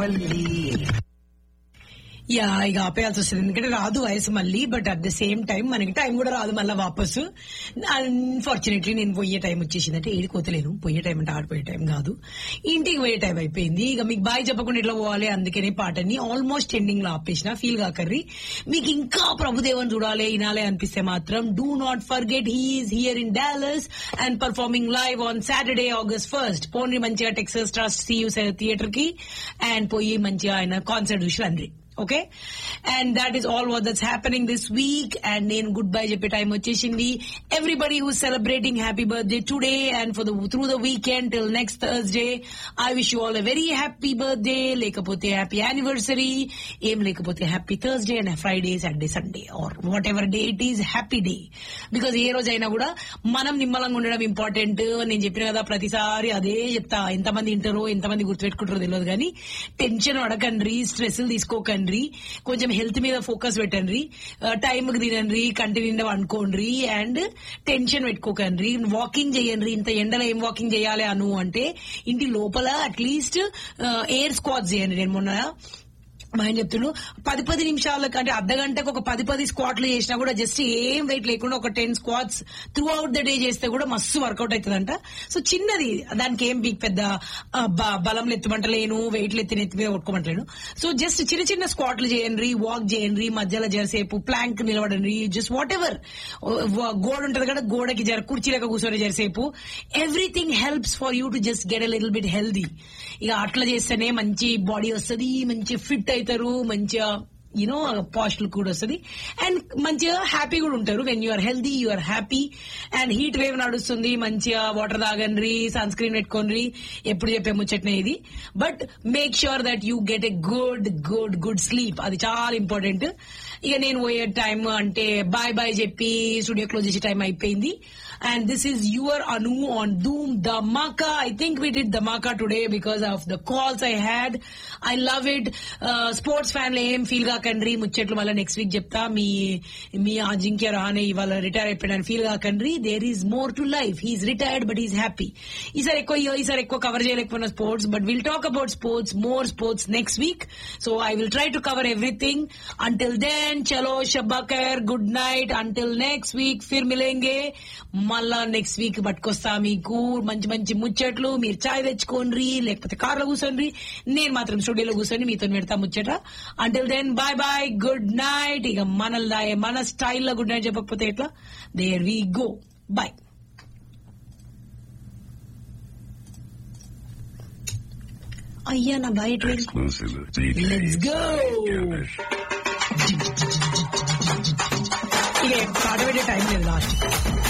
మళ్ళీ యా ఇక ఆపేయాల్సి వస్తుంది ఎందుకంటే రాదు వయసు మళ్ళీ but at the same time మనకి టైం కూడా రాదు మళ్ళీ వాపసు అన్ఫార్చునేట్లీ నేను పోయే టైం వచ్చేసింది అంటే ఏది కోతలేను పోయే టైం అంటే ఆడిపోయే టైం కాదు ఇంటికి పోయే టైం అయిపోయింది ఇక మీకు బాయ్ చెప్పకుండా ఇట్లా పోవాలి అందుకనే పాటని ఆల్మోస్ట్ ఎండింగ్ లో ఆపేసిన ఫీల్ కాకర్రి మీకు ఇంకా ప్రభుదేవన్ చూడాలి వినాలి అనిపిస్తే మాత్రం do not forget he's here in Dallas and performing live on Saturday August first పోండి మంచిగా టెక్సస్ ట్రస్ట్ సియూ థియేటర్ కి అండ్ పోయి మంచిగా ఆయన కాన్సర్ట్ చూసి రండి okay and that is all what that's happening this week and నేను goodbye చెప్పే టైం వచ్చేసింది everybody who celebrating happy birthday today and for the through the weekend till next Thursday I wish you all a very happy birthday లేకపోతే happy anniversary ఏం లేకపోతే happy Thursday and Friday Saturday Sunday or whatever day it is happy day because ఏ రోజైనా కూడా మనం నిమ్మలంగా ఉండడం important నేను చెప్పిన కదా ప్రతిసారి అదే చెప్తా ఎంతమంది వింటారో ఎంతమంది గుర్తుపెట్టుకుంటారో తెలియదు కానీ టెన్షన్ పడకండి స్ట్రెస్ తీసుకోకండి కొంచెం హెల్త్ మీద ఫోకస్ పెట్టండి టైంకి తినండి కంటి నిండా అనుకోండి అండ్ టెన్షన్ పెట్టుకోకండి వాకింగ్ చేయండి ఇంత ఎండలో ఏం వాకింగ్ చేయాలి అను అంటే ఇంటి లోపల అట్లీస్ట్ ఎయిర్ స్క్వాట్స్ చేయండి నేను మొన్న మా ఆయన చెప్తున్నాడు పది పది నిమిషాలకు అంటే అర్ధ గంటకు ఒక పది పది స్క్వాట్లు చేసినా కూడా జస్ట్ ఏం వెయిట్ లేకుండా ఒక ten squats throughout the day చేస్తే కూడా మస్తు వర్కౌట్ అవుతుందంట సో చిన్నది దానికి ఏం బిగ్ పెద్ద ఆ, బ- బలం ఎత్తమంటలేను వెయిట్లు ఎత్తి నెత్తి మీద కొట్టుకోమంటలేను సో జస్ట్ చిన్న చిన్న స్క్వాట్లు చేయండి వాక్ చేయండి మధ్యలో జరసేపు ప్లాంక్ నిలబడండి జస్ట్ వాట్ ఎవర్ గోడ ఉంటది కదా గోడకి జర కుర్చీలకు కూర్చొని జరసేపు everything helps for you to just get a little bit healthy ఇక అట్లా చేస్తేనే మంచి బాడీ వస్తుంది మంచి ఫిట్ అవుతారు మంచిగా యూనో పాస్టల్ కూడా వస్తుంది అండ్ మంచిగా హ్యాపీ కూడా ఉంటారు when you are healthy you are happy and heat wave నడుస్తుంది మంచిగా వాటర్ తాగండి సన్ స్క్రీన్ పెట్టుకోండి ఎప్పుడు చెప్పే ముచ్చట్నే ఇది but make sure that you get a good good good sleep అది చాలా ఇంపార్టెంట్ ఇక నేను పోయే టైం అంటే బాయ్ బాయ్ చెప్పి స్టూడియో క్లోజ్ చేసే టైం అయిపోయింది and this is your Anu on Dhoom Dhamaka I think we did Dhamaka today because of the calls I had I love it sports fan ఏం ఫీల్ కాకండి ముచ్చట్లు మళ్ళీ నెక్స్ట్ వీక్ చెప్తా మీ మీ అజింక్య రహానే ఇవాళ రిటైర్ అయిపోయాడని ఫీల్ కాకండి there is more to life he's retired but is happy ఈసారి ఎక్కువ ఈసారి ఎక్కువ కవర్ చేయలేకపోయిన sports but will talk about sports more sports next week so I will try to cover everything until then చలో షబ్బాకర్ good night until next week ఫిర్ మిలేంగే మళ్ళా నెక్స్ట్ వీక్ పట్టుకొస్తా మీకు మంచి మంచి ముచ్చట్లు మీరు చాయ్ తెచ్చుకోండి లేకపోతే కార్లో కూర్చోండి నేను మాత్రం స్టూడియోలో కూర్చొని మీతో పెడతా ముచ్చట until then bye bye good night ఇక మన మన స్టైల్లో గుడ్ నైట్ చెప్పకపోతే ఎట్లా దేర్ వి గో బాయ్ అయ్యా నా బాయ్ ఎటు వెళ్ళి- Exclusive DJ. Let's go. Garish. ఇక పాట పెట్టే టైం లేదు లాస్ట్